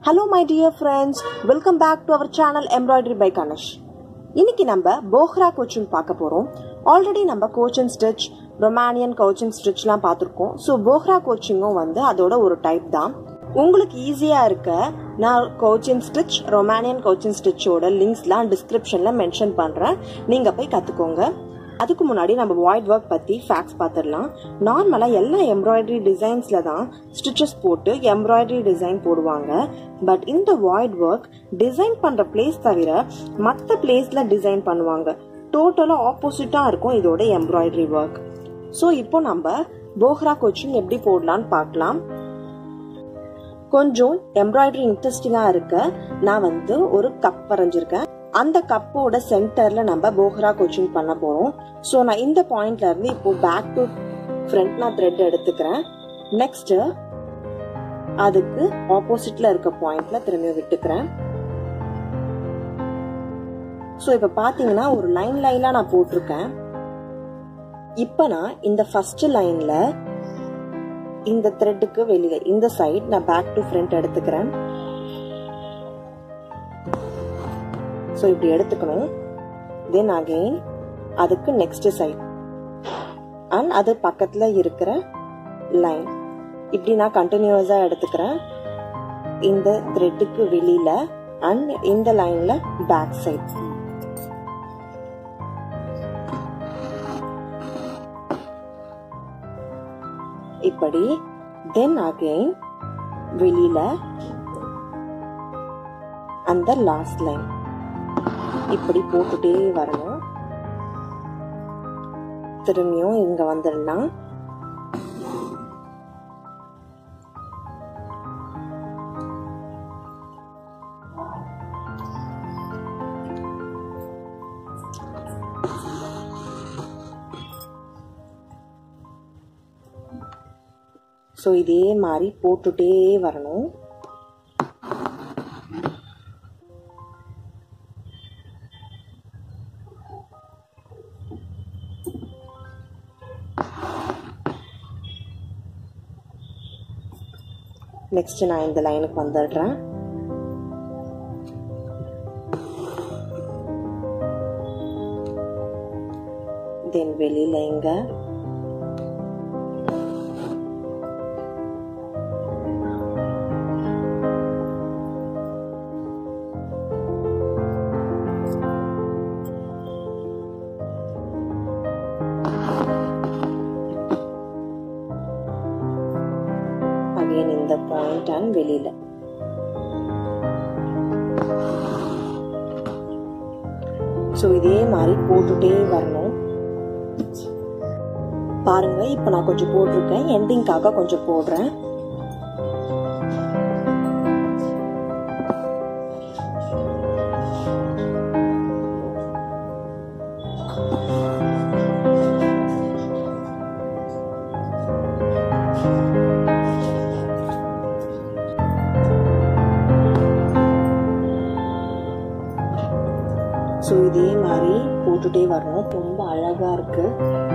hello my dear friends welcome back to our channel embroidery by Ganesh இன்னைக்கு நம்ம Bokhara couching பார்க்க போகிறோம் already நம்ம கோச்சிங் ஸ்டிச் ரொமானியன் கோச்சிங் ஸ்டிச்லாம் பார்த்துருக்கோம் ஸோ போஹ்ரா கோச்சிங்கும் வந்து அதோட ஒரு டைப் தான் உங்களுக்கு ஈஸியாக இருக்க நான் கோச்சிங் ஸ்டிச் ரொமானியன் கோச்சிங் ஸ்டிச்சோட லிங்க்ஸ்லாம் டிஸ்கிரிப்ஷனில் மென்ஷன் பண்ணுறேன் நீங்கள் போய் கற்றுக்கோங்க அதுக்கு முன்னாடி நம்ம வாய்ட் ஒர்க் பற்றி ஃபேக்ட்ஸ் பார்த்துடலாம் நார்மலாக எல்லா எம்ப்ராய்டரி டிசைன்ஸில் தான் ஸ்டிச்சஸ் போட்டு எம்ப்ராய்டரி டிசைன் போடுவாங்க பட் இந்த வாய்ட் ஒர்க் டிசைன் பண்ணுற பிளேஸ் தவிர மற்ற பிளேஸில் டிசைன் பண்ணுவாங்க டோட்டலாக ஆப்போசிட்டாக இருக்கும் இதோட எம்ப்ராய்டரி ஒர்க் ஸோ இப்போ நம்ம போஹ்ரா கோச்சிங் எப்படி போடலான்னு பார்க்கலாம் கொஞ்சம் எம்ப்ராய்டரி இன்ட்ரெஸ்டிங்காக இருக்க நான் வந்து ஒரு கப் வரைஞ்சிருக்கேன் அந்த கப்போட சென்டர்ல நம்ம போஹ்ரா கோச்சிங் பண்ண போறோம் ஸோ நான் இந்த பாயிண்ட்ல இருந்து இப்போ பேக் டு ஃப்ரண்ட் நான் த்ரெட் எடுத்துக்கிறேன் நெக்ஸ்ட் அதுக்கு ஆப்போசிட்ல இருக்க பாயிண்ட்ல திரும்பி விட்டுக்கிறேன் ஸோ இப்போ பார்த்தீங்கன்னா ஒரு லைன் லைனா நான் போட்டிருக்கேன் இப்போ நான் இந்த ஃபர்ஸ்ட் லைன்ல இந்த த்ரெட்டுக்கு வெளியில இந்த சைட் நான் பேக் டு ஃப்ரண்ட் எடுத்துக்கிறேன் ஸோ இப்படி எடுத்துக்கணும் தென் அகெயின் அதுக்கு நெக்ஸ்ட் சைட் அண்ட் அது பக்கத்தில் இருக்கிற லைன் இப்படி நான் கண்டினியூஸாக எடுத்துக்கிறேன் இந்த த்ரெட்டுக்கு வெளியில அண்ட் இந்த லைன்ல பேக் சைட் இப்படி தென் அகெயின் வெளியில அந்த லாஸ்ட் லைன் இப்படி போட்டுட்டே வரணும் திரும்பியும் இங்க வந்துடலாம் ஸோ இதே மாதிரி போட்டுட்டே வரணும் நெக்ஸ்ட் நான் இந்த லைனுக்கு வந்துடுறேன் தென் வெளியில எங்க அகைன் இந்த பாயிண்ட் அண்ட் வெளியில ஸோ இதே மாதிரி போட்டுட்டே வரணும் பாருங்க இப்போ நான் கொஞ்சம் போட்டிருக்கேன் எண்டிங்காக கொஞ்சம் போடுறேன் ஸோ இதே மாதிரி போட்டுட்டே வரணும் ரொம்ப அழகா இருக்கு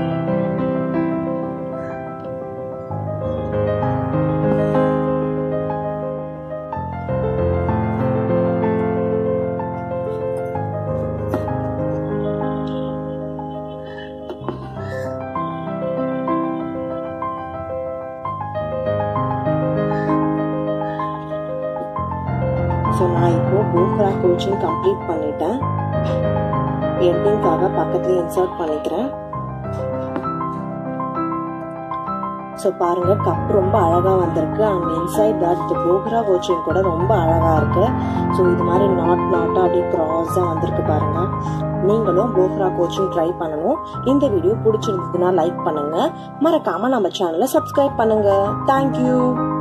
ஸோ நான் இப்போ போக்ரா கோச்சிங் கம்ப்ளீட் பண்ணிட்டேன் எண்டிங்காக பக்கத்துல இன்சர்ட் பண்ணிக்கிறேன் ஸோ பாருங்க கப் ரொம்ப அழகா வந்திருக்கு and inside that Bokhara couching கூட ரொம்ப அழகா இருக்கு ஸோ இது மாதிரி நாட் நாட்டா அப்படியே கிராஸா வந்திருக்கு பாருங்க நீங்களும் போக்ரா கோச்சிங் ட்ரை பண்ணணும் இந்த வீடியோ பிடிச்சிருந்ததுன்னா லைக் பண்ணுங்க மறக்காம நம்ம சேனலை சப்ஸ்கிரைப் பண்ணுங்க தேங்க்யூ